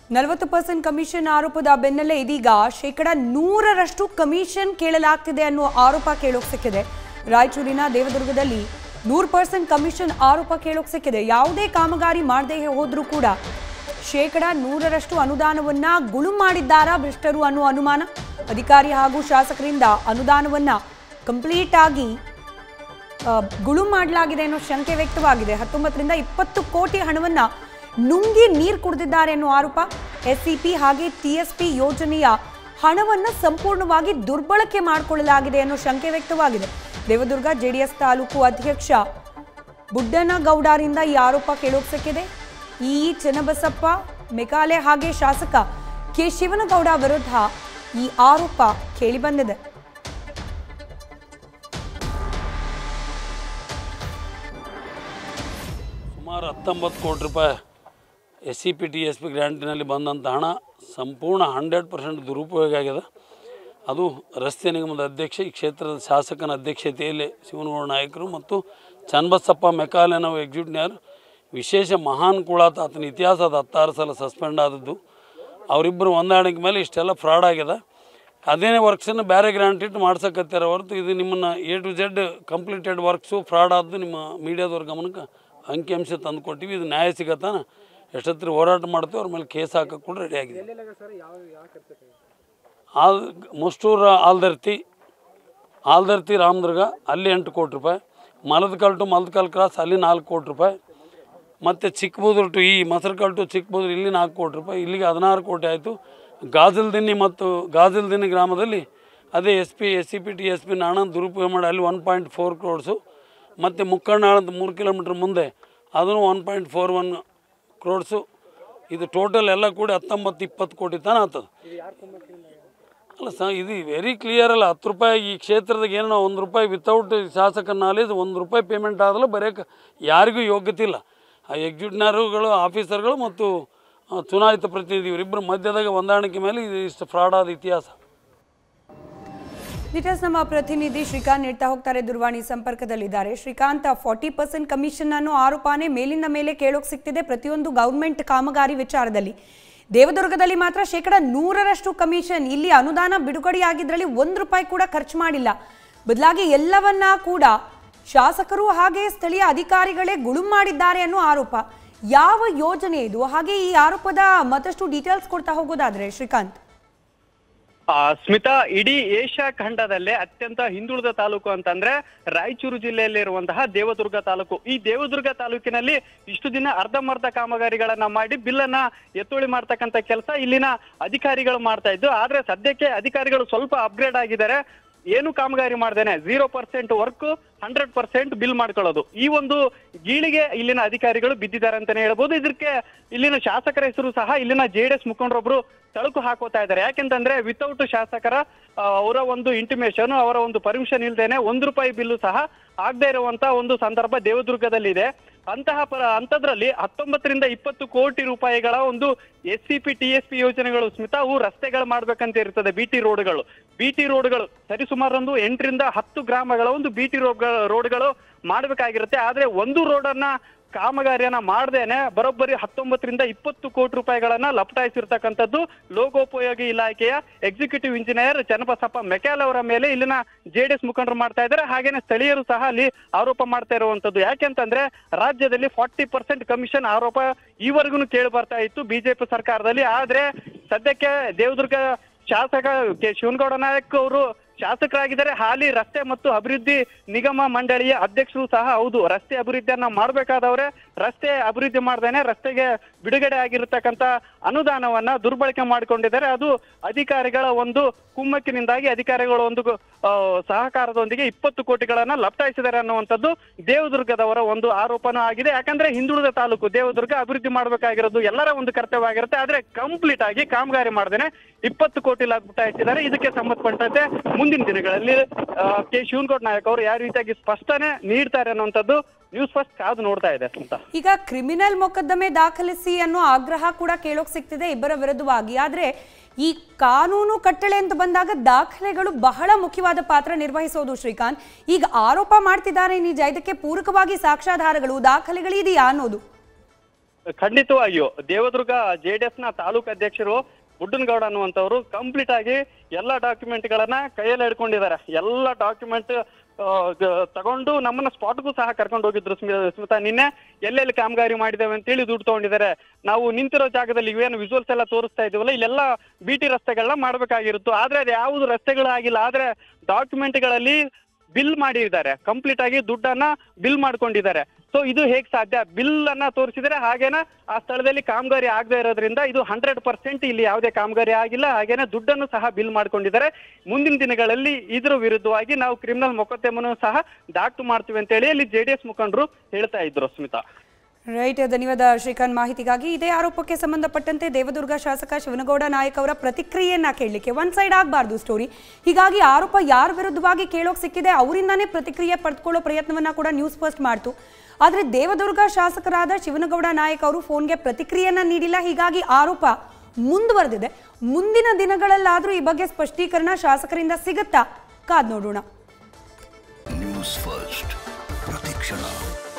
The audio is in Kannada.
ನಲವತ್ತು ಪರ್ಸೆಂಟ್ ಕಮಿಷನ್ ಆರೋಪದ ಬೆನ್ನಲ್ಲೇ ಇದೀಗ ಶೇಕಡ ನೂರರಷ್ಟು ಕಮಿಷನ್ ಕೇಳಲಾಗ್ತಿದೆ ಅನ್ನುವ ಆರೋಪ ಕೇಳೋಕ್ ಸಿಕ್ಕಿದೆ ರಾಯಚೂರಿನ ದೇವದುರ್ಗದಲ್ಲಿ ನೂರು ಪರ್ಸೆಂಟ್ ಕಮಿಷನ್ ಆರೋಪ ಕೇಳೋಕ್ ಸಿಕ್ಕಿದೆ ಯಾವುದೇ ಕಾಮಗಾರಿ ಮಾಡದೇ ಹೋದ್ರೂ ಕೂಡ ಶೇಕಡ ನೂರರಷ್ಟು ಅನುದಾನವನ್ನ ಗುಳು ಮಾಡಿದ್ದಾರಾ ಭ್ರಷ್ಟರು ಅನ್ನುವ ಅನುಮಾನ ಅಧಿಕಾರಿ ಹಾಗೂ ಶಾಸಕರಿಂದ ಅನುದಾನವನ್ನ ಕಂಪ್ಲೀಟ್ ಆಗಿ ಆ, ಗುಳು ಮಾಡಲಾಗಿದೆ ಅನ್ನೋ ಶಂಕೆ ವ್ಯಕ್ತವಾಗಿದೆ ಹತ್ತೊಂಬತ್ತರಿಂದ ಇಪ್ಪತ್ತು ಕೋಟಿ ಹಣವನ್ನ ನುಂಗಿ ನೀರು ಕುಡಿದಿದ್ದಾರೆ ಅನ್ನೋ ಆರೋಪ ಎಸ್ಸಿಪಿ ಹಾಗೆ ಟಿಎಸ್ಪಿ ಯೋಜನೆಯ ಹಣವನ್ನ ಸಂಪೂರ್ಣವಾಗಿ ದುರ್ಬಳಕೆ ಮಾಡಿಕೊಳ್ಳಲಾಗಿದೆ ಅನ್ನೋ ಶಂಕೆ ವ್ಯಕ್ತವಾಗಿದೆ ದೇವದುರ್ಗ ಜೆಡಿಎಸ್ ತಾಲೂಕು ಅಧ್ಯಕ್ಷ ಬುಡ್ಡನಗೌಡರಿಂದ ಈ ಆರೋಪ ಕೇಳೋಕ್ ಸಿಕ್ಕಿದೆ ಈ ಚನ್ನಬಸಪ್ಪ ಮೆಕಾಲೆ ಹಾಗೆ ಶಾಸಕ ಕೆ ಶಿವನಗೌಡ ವಿರುದ್ಧ ಈ ಆರೋಪ ಕೇಳಿಬಂದಿದೆ ಸುಮಾರು ಹತ್ತೊಂಬತ್ತು ಕೋಟಿ ರೂಪಾಯಿ S C P T S P ಗ್ರ್ಯಾಂಟಿನಲ್ಲಿ ಬಂದಂಥ ಹಣ ಸಂಪೂರ್ಣ ಹಂಡ್ರೆಡ್ ಪರ್ಸೆಂಟ್ ದುರುಪಯೋಗ ಆಗಿದೆ ಅದು ರಸ್ತೆ ನಿಗಮದ ಅಧ್ಯಕ್ಷ ಈ ಕ್ಷೇತ್ರದ ಶಾಸಕನ ಅಧ್ಯಕ್ಷತೆಯಲ್ಲಿ ಶಿವನಗೌಡ ನಾಯಕರು ಮತ್ತು ಚನ್ನಬಸಪ್ಪ ಮೆಕಾಲೆ ನಾವು ಎಕ್ಸಿಕ್ಯೂಟಿವ್ನರ್ ವಿಶೇಷ ಮಹಾನ್ ಕುಳಾತ ಆತನ ಇತಿಹಾಸದ ಹತ್ತಾರು ಸಲ ಸಸ್ಪೆಂಡ್ ಆದದ್ದು ಅವರಿಬ್ಬರು ಹೊಂದಾಣಿಕೆ ಮೇಲೆ ಇಷ್ಟೆಲ್ಲ ಫ್ರಾಡ್ ಆಗಿದೆ ಅದೇನೇ ವರ್ಕ್ಸನ್ನು ಬೇರೆ ಗ್ರಾಂಟ್ ಇಟ್ಟು ಮಾಡ್ಸಕತ್ತಾರ ಹೊರತು ಇದು ನಿಮ್ಮನ್ನು A to Z completed works fraud ಆದ್ದು ನಿಮ್ಮ ಮೀಡಿಯಾದವ್ರ ಗಮನಕ್ಕೆ ಅಂಕಿಅಂಶ ತಂದು ಕೊಟ್ಟಿವಿ ಇದು ನ್ಯಾಯ ಸಿಗತ್ತಾನ ಎಷ್ಟೊತ್ತರ ಹೋರಾಟ ಮಾಡ್ತೀವಿ ಅವ್ರ ಮೇಲೆ ಕೇಸ್ ಹಾಕಕ್ಕೆ ಕೂಡ ರೆಡಿ ಆಗಿದೆ ಆಲ್ ಮುಷ್ಟೂರು ಆಲ್ದರ್ತಿ ಆಲ್ದರ್ತಿ ರಾಮದುರ್ಗ ಅಲ್ಲಿ ಎಂಟು ಕೋಟಿ ರೂಪಾಯಿ ಮಲದಕಲ್ ಟು ಮಲದಕಲ್ ಕ್ರಾಸ್ ಅಲ್ಲಿ ನಾಲ್ಕು ಕೋಟಿ ರೂಪಾಯಿ ಮತ್ತು ಚಿಕ್ಕಬೂದೂರು ಟು ಈ ಮಸರಕಲ್ ಟು ಚಿಕ್ಕಬೂದೂರು ಇಲ್ಲಿ ನಾಲ್ಕು ಕೋಟಿ ರೂಪಾಯಿ ಇಲ್ಲಿಗೆ ಹದಿನಾರು ಕೋಟಿ ಆಯಿತು ಗಾಜಲ್ದಿನ್ನಿ ಮತ್ತು ಗಾಜಲ್ದಿನ್ನಿ ಗ್ರಾಮದಲ್ಲಿ ಅದೇ S P S C P T S P ಹಣ ದುರುಪಯೋಗ ಮಾಡಿ ಅಲ್ಲಿ ಒನ್ ಪಾಯಿಂಟ್ ಫೋರ್ ಕ್ರೋಡ್ಸು ಮತ್ತು ಮುಕ್ಕಣ್ಣಾಳ ಅಂತ ಮೂರು ಕಿಲೋಮೀಟ್ರ್ ಮುಂದೆ ಅದನ್ನು one point four one crores ಇದು ಟೋಟಲ್ ಎಲ್ಲ ಕೂಡಿ ಹತ್ತೊಂಬತ್ತು ಇಪ್ಪತ್ತು ಕೋಟಿ ತನ ಆಗ್ತದೆ ಅಲ್ಲ ಸ ಇದು ವೆರಿ ಕ್ಲಿಯರ್ ಅಲ್ಲ ಹತ್ತು ರೂಪಾಯಿ ಈ ಕ್ಷೇತ್ರದಾಗ ಏನೋ ಒಂದು ರೂಪಾಯಿ ವಿತೌಟ್ ಶಾಸಕ ನಾಲೇಜ್ ಒಂದು ರೂಪಾಯಿ ಪೇಮೆಂಟ್ ಆದಲ್ಲ ಬರೆಯೋಕೆ ಯಾರಿಗೂ ಯೋಗ್ಯತೆ ಇಲ್ಲ ಆ ಎಕ್ಸಿಕ್ಯೂಟಿವ್ನರುಗಳು ಆಫೀಸರ್ಗಳು ಮತ್ತು ಆ, ಚುನಾಯಿತ ಪ್ರತಿನಿಧಿ ಇವರಿಬ್ಬರ ಮಧ್ಯದಾಗ ಹೊಂದಾಣಿಕೆ ಮೇಲೆ ಇದು ಇಷ್ಟು ಫ್ರಾಡ್ ಆದ ಇತಿಹಾಸ ಡೀಟೇಲ್ಸ್ ನಮ್ಮ ಪ್ರತಿನಿಧಿ ಶ್ರೀಕಾಂತ್ ನೀಡ್ತಾ ಹೋಗ್ತಾರೆ ದೂರವಾಣಿ ಸಂಪರ್ಕದಲ್ಲಿದ್ದಾರೆ ಶ್ರೀಕಾಂತ್ ಫಾರ್ಟಿ ಪರ್ಸೆಂಟ್ ಕಮಿಷನ್ ಅನ್ನೋ ಆರೋಪನೇ ಮೇಲಿಂದ ಮೇಲೆ ಕೇಳೋಕ್ ಸಿಗ್ತಿದೆ ಪ್ರತಿಯೊಂದು ಗೌರ್ಮೆಂಟ್ ಕಾಮಗಾರಿ ವಿಚಾರದಲ್ಲಿ ದೇವದುರ್ಗದಲ್ಲಿ ಮಾತ್ರ ಶೇಕಡ ನೂರರಷ್ಟು ಕಮಿಷನ್ ಇಲ್ಲಿ ಅನುದಾನ ಬಿಡುಗಡೆಯಾಗಿದ್ರಲ್ಲಿ ಒಂದು ರೂಪಾಯಿ ಕೂಡ ಖರ್ಚು ಮಾಡಿಲ್ಲ ಬದಲಾಗಿ ಎಲ್ಲವನ್ನ ಕೂಡ ಶಾಸಕರು ಹಾಗೆ ಸ್ಥಳೀಯ ಅಧಿಕಾರಿಗಳೇ ಗುಳುಂ ಮಾಡಿದ್ದಾರೆ ಅನ್ನೋ ಆರೋಪ ಯಾವ ಯೋಜನೆ ಇದು ಹಾಗೆ ಈ ಆರೋಪದ ಮತ್ತಷ್ಟು ಡೀಟೇಲ್ಸ್ ಕೊಡ್ತಾ ಹೋಗೋದಾದ್ರೆ ಶ್ರೀಕಾಂತ್ ಆ, ಸ್ಮಿತಾ ಇಡೀ ಏಷ್ಯಾ ಖಂಡದಲ್ಲೇ ಅತ್ಯಂತ ಹಿಂದುಳಿದ ತಾಲೂಕು ಅಂತಂದ್ರೆ ರಾಯಚೂರು ಜಿಲ್ಲೆಯಲ್ಲಿರುವಂತಹ ದೇವದುರ್ಗ ತಾಲೂಕು ಈ ದೇವದುರ್ಗ ತಾಲೂಕಿನಲ್ಲಿ ಇಷ್ಟು ದಿನ ಅರ್ಧಂಬರ್ಧ ಕಾಮಗಾರಿಗಳನ್ನ ಮಾಡಿ ಬಿಲ್ಲನ್ನ ಎತ್ತುವಳಿ ಮಾಡ್ತಕ್ಕಂತ ಕೆಲಸ ಇಲ್ಲಿನ ಅಧಿಕಾರಿಗಳು ಮಾಡ್ತಾ ಇದ್ದು ಆದ್ರೆ ಸದ್ಯಕ್ಕೆ ಅಧಿಕಾರಿಗಳು ಸ್ವಲ್ಪ ಅಪ್ಗ್ರೇಡ್ ಆಗಿದ್ದಾರೆ ಏನು ಕಾಮಗಾರಿ ಮಾಡ್ದೇನೆ zero percent work hundred percent bill ಮಾಡ್ಕೊಳ್ಳೋದು ಈ ಒಂದು ಗೀಳಿಗೆ ಇಲ್ಲಿನ ಅಧಿಕಾರಿಗಳು ಬಿದ್ದಿದ್ದಾರೆ ಅಂತಾನೆ ಹೇಳ್ಬೋದು ಇದಕ್ಕೆ ಇಲ್ಲಿನ ಶಾಸಕರ ಹೆಸರು ಸಹ ಇಲ್ಲಿನ ಜೆ ಡಿ ಎಸ್ ಮುಖಂಡರೊಬ್ರು ತಳುಕು ಹಾಕೋತಾ ಇದ್ದಾರೆ ಯಾಕೆಂತಂದ್ರೆ ವಿತೌಟ್ ಶಾಸಕರ ಆ, ಅವರ ಒಂದು ಇಂಟಿಮೇಷನ್ ಅವರ ಒಂದು ಪರ್ಮಿಷನ್ ಇಲ್ದೇನೆ ಒಂದು ರೂಪಾಯಿ ಬಿಲ್ಲು ಸಹ ಆಗದೆ ಇರುವಂತ ಒಂದು ಸಂದರ್ಭ ದೇವದುರ್ಗದಲ್ಲಿದೆ ಅಂತಹ ಪರ ಅಂತದ್ರಲ್ಲಿ ಹತ್ತೊಂಬತ್ತರಿಂದ ಇಪ್ಪತ್ತು ಕೋಟಿ ರೂಪಾಯಿಗಳ ಒಂದು S C P T S P ಯೋಜನೆಗಳು ಸ್ಮಿತಾ ಅವು ರಸ್ತೆಗಳು ಮಾಡ್ಬೇಕಂತ ಇರ್ತದೆ ಬಿ ಟಿ ರೋಡ್ಗಳು ಬಿ ಟಿ ರೋಡ್ಗಳು ಸರಿಸುಮಾರು ಒಂದು ಎಂಟರಿಂದ ಹತ್ತು ಗ್ರಾಮಗಳ ಒಂದು ಬಿ ಟಿ ರೋಡ್ಗಳು ಮಾಡ್ಬೇಕಾಗಿರುತ್ತೆ ಆದ್ರೆ ಒಂದು ರೋಡನ್ನ ಕಾಮಗಾರಿಯನ್ನ ಮಾಡ್ದೇನೆ ಬರೋಬ್ಬರಿ ಹತ್ತೊಂಬತ್ತರಿಂದ ಇಪ್ಪತ್ತು ಕೋಟಿ ರೂಪಾಯಿಗಳನ್ನ ಲಪಟಾಯಿಸಿರ್ತಕ್ಕಂಥದ್ದು ಲೋಕೋಪಯೋಗಿ ಇಲಾಖೆಯ ಎಕ್ಸಿಕ್ಯೂಟಿವ್ ಇಂಜಿನಿಯರ್ ಚನ್ನಬಸಪ್ಪ ಮೆಕ್ಯಾಲ್ ಅವರ ಮೇಲೆ ಇಲ್ಲಿನ ಜೆಡಿಎಸ್ ಮುಖಂಡರು ಮಾಡ್ತಾ ಇದ್ದಾರೆ ಹಾಗೇನೆ ಸ್ಥಳೀಯರು ಸಹ ಅಲ್ಲಿ ಆರೋಪ ಮಾಡ್ತಾ ಇರುವಂತದ್ದು ಯಾಕೆಂತಂದ್ರೆ ರಾಜ್ಯದಲ್ಲಿ ಫಾರ್ಟಿ ಪರ್ಸೆಂಟ್ ಕಮಿಷನ್ ಆರೋಪ ಈವರೆಗೂ ಕೇಳಿ ಬರ್ತಾ ಇತ್ತು ಬಿಜೆಪಿ ಸರ್ಕಾರದಲ್ಲಿ ಆದ್ರೆ ಸದ್ಯಕ್ಕೆ ದೇವದುರ್ಗ ಶಾಸಕ ಕೆ ಶಿವನಗೌಡ ನಾಯಕ್ ಅವರು ಶಾಸಕರಾಗಿದ್ದಾರೆ ಹಾಲಿ ರಸ್ತೆ ಮತ್ತು ಅಭಿವೃದ್ಧಿ ನಿಗಮ ಮಂಡಳಿಯ ಅಧ್ಯಕ್ಷರು ಸಹ ಹೌದು ರಸ್ತೆ ಅಭಿವೃದ್ಧಿಯನ್ನ ಮಾಡಬೇಕಾದವ್ರೆ ರಸ್ತೆ ಅಭಿವೃದ್ಧಿ ಮಾಡ್ದೇನೆ ರಸ್ತೆಗೆ ಬಿಡುಗಡೆ ಆಗಿರತಕ್ಕಂತ ಅನುದಾನವನ್ನ ದುರ್ಬಳಕೆ ಮಾಡಿಕೊಂಡಿದ್ದಾರೆ ಅದು ಅಧಿಕಾರಿಗಳ ಒಂದು ಕುಮ್ಮಕ್ಕಿನಿಂದಾಗಿ ಅಧಿಕಾರಿಗಳ ಒಂದು ಆ, ಸಹಕಾರದೊಂದಿಗೆ ಇಪ್ಪತ್ತು ಕೋಟಿಗಳನ್ನ ಲಪ್ಟಾಯಿಸಿದ್ದಾರೆ ಅನ್ನುವಂಥದ್ದು ದೇವದುರ್ಗದವರ ಒಂದು ಆರೋಪನೂ ಆಗಿದೆ ಯಾಕಂದ್ರೆ ಹಿಂದುಳಿದ ತಾಲೂಕು ದೇವದುರ್ಗ ಅಭಿವೃದ್ಧಿ ಮಾಡಬೇಕಾಗಿರೋದು ಎಲ್ಲರ ಒಂದು ಕರ್ತವ್ಯ ಆಗಿರುತ್ತೆ ಆದ್ರೆ ಕಂಪ್ಲೀಟ್ ಆಗಿ ಕಾಮಗಾರಿ ಮಾಡ್ದೇನೆ ಇಪ್ಪತ್ತು ಕೋಟಿ ಲಪ್ಟಾಯಿಸಿದ್ದಾರೆ ಇದಕ್ಕೆ ಸಂಬಂಧಪಟ್ಟಂತೆ ಮುಂದಿನ ದಿನಗಳಲ್ಲಿ ಆ, ಕೆ ಶಿವನಗೌಡ ನಾಯಕ್ ಅವರು ಯಾವ ರೀತಿಯಾಗಿ ಸ್ಪಷ್ಟನೆ ನೀಡ್ತಾರೆ ಅನ್ನುವಂಥದ್ದು ನ್ಯೂಸ್ ಫಸ್ಟ್ ಕಾದು ನೋಡ್ತಾ ಇದೆ ಅಂತ ಈಗ ಕ್ರಿಮಿನಲ್ ಮೊಕದ್ದಮೆ ದಾಖಲಿಸಿ ಅನ್ನೋ ಆಗ್ರಹ ಕೂಡ ಕೇಳೋಕ್ ಸಿಗ್ತಿದೆ ಇಬ್ಬರ ವಿರುದ್ಧವಾಗಿ ಆದ್ರೆ ಈ ಕಾನೂನು ಕಟ್ಟಳೆ ಅಂತ ಬಂದಾಗ ದಾಖಲೆಗಳು ಬಹಳ ಮುಖ್ಯವಾದ ಪಾತ್ರ ನಿರ್ವಹಿಸೋದು ಶ್ರೀಕಾಂತ್ ಈಗ ಆರೋಪ ಮಾಡ್ತಿದ್ದಾರೆ ನಿಜ ಇದಕ್ಕೆ ಪೂರಕವಾಗಿ ಸಾಕ್ಷ್ಯಾಧಾರಗಳು ದಾಖಲೆಗಳು ಇದೆಯಾ ಅನ್ನೋದು ಖಂಡಿತವಾಗಿಯೂ ದೇವದುರ್ಗ ಜೆ ಡಿ ಎಸ್ ನ ತಾಲೂಕು ಅಧ್ಯಕ್ಷರು ಬುಡ್ಡನಗೌಡ ಅನ್ನುವಂಥವ್ರು ಕಂಪ್ಲೀಟ್ ಆಗಿ ಎಲ್ಲ ಡಾಕ್ಯುಮೆಂಟ್ ಗಳನ್ನ ಕೈಯಲ್ಲಿ ಹಿಡ್ಕೊಂಡಿದ್ದಾರೆ ಎಲ್ಲ ಡಾಕ್ಯುಮೆಂಟ್ ತಗೊಂಡು ನಮ್ಮನ್ನ ಸ್ಪಾಟ್ಗೂ ಸಹ ಕರ್ಕೊಂಡು ಹೋಗಿದ್ರು ಸ್ಮಿ- ಸ್ಮಿತಾ ನಿನ್ನೆ ಎಲ್ಲೆಲ್ಲಿ ಕಾಮಗಾರಿ ಮಾಡಿದ್ದೇವೆ ಅಂತೇಳಿ ದುಡ್ಡು ತಗೊಂಡಿದ್ದಾರೆ ನಾವು ನಿಂತಿರೋ ಜಾಗದಲ್ಲಿ ಇವೇನು ವಿಜುವಲ್ಸ್ ಎಲ್ಲ ತೋರಿಸ್ತಾ ಇದೀವಲ್ಲ ಇಲ್ಲೆಲ್ಲ ಬಿಟಿ ರಸ್ತೆಗಳನ್ನ ಮಾಡ್ಬೇಕಾಗಿರುತ್ತು ಆದ್ರೆ ಅದು ಯಾವುದು ರಸ್ತೆಗಳು ಆಗಿಲ್ಲ ಆದ್ರೆ ಡಾಕ್ಯುಮೆಂಟ್ಗಳಲ್ಲಿ ಬಿಲ್ ಮಾಡಿದ್ದಾರೆ ಕಂಪ್ಲೀಟ್ ಆಗಿ ದುಡ್ಡನ್ನ ಬಿಲ್ ಮಾಡ್ಕೊಂಡಿದ್ದಾರೆ ಸೊ ಇದು ಹೇಗ್ ಸಾಧ್ಯ ಬಿಲ್ ಅನ್ನ ತೋರಿಸಿದ್ರೆ ಹಾಗೇನ ಆ ಸ್ಥಳದಲ್ಲಿ ಕಾಮಗಾರಿ ಆಗದೆ ಇರೋದ್ರಿಂದ ಇದು ಹಂಡ್ರೆಡ್ ಪರ್ಸೆಂಟ್ ಇಲ್ಲಿ ಯಾವುದೇ ಕಾಮಗಾರಿ ಆಗಿಲ್ಲ ಹಾಗೇನೆ ದುಡ್ಡನ್ನು ಸಹ ಬಿಲ್ ಮಾಡ್ಕೊಂಡಿದ್ದಾರೆ ಮುಂದಿನ ದಿನಗಳಲ್ಲಿ ಇದ್ರ ವಿರುದ್ಧವಾಗಿ ನಾವು ಕ್ರಿಮಿನಲ್ ಮೊಕದ್ದಮೆಯನ್ನು ಸಹ ದಾಖಲು ಮಾಡ್ತೀವಿ ಅಂತ ಹೇಳಿ ಅಲ್ಲಿ ಜೆಡಿಎಸ್ ಮುಖಂಡರು ಹೇಳ್ತಾ ಇದ್ರು ಸ್ಮಿತಾ ರೈಟ್ ಧನ್ಯವಾದ ಶ್ರೀಕಾಂತ್ ಮಾಹಿತಿಗಾಗಿ ಇದೇ ಆರೋಪಕ್ಕೆ ಸಂಬಂಧಪಟ್ಟಂತೆ ದೇವದುರ್ಗ ಶಾಸಕ ಶಿವನಗೌಡ ನಾಯಕ್ ಅವರ ಪ್ರತಿಕ್ರಿಯೆಯನ್ನ ಕೇಳಲಿಕ್ಕೆ ಒನ್ ಸೈಡ್ ಆಗಬಾರ್ದು ಸ್ಟೋರಿ ಹೀಗಾಗಿ ಆರೋಪ ಯಾರ ವಿರುದ್ಧವಾಗಿ ಕೇಳೋಕ್ ಸಿಕ್ಕಿದೆ ಅವರಿಂದಾನೇ ಪ್ರತಿಕ್ರಿಯೆ ಪಡೆದುಕೊಳ್ಳೋ ಪ್ರಯತ್ನವನ್ನ ಕೂಡ ನ್ಯೂಸ್ ಫಸ್ಟ್ ಮಾಡ್ತು ಆದರೆ ದೇವದುರ್ಗ ಶಾಸಕರಾದ ಶಿವನಗೌಡ ನಾಯಕ್ ಅವರು ಫೋನ್ಗೆ ಪ್ರತಿಕ್ರಿಯೆಯನ್ನ ನೀಡಿಲ್ಲ ಹೀಗಾಗಿ ಆರೋಪ ಮುಂದುವರೆದಿದೆ ಮುಂದಿನ ದಿನಗಳಲ್ಲಾದರೂ ಈ ಬಗ್ಗೆ ಸ್ಪಷ್ಟೀಕರಣ ಶಾಸಕರಿಂದ ಸಿಗುತ್ತಾ ಕಾದ್ ನೋಡೋಣ ನ್ಯೂಸ್ ಫಸ್ಟ್ ಪ್ರತಿಕ್ಷಣ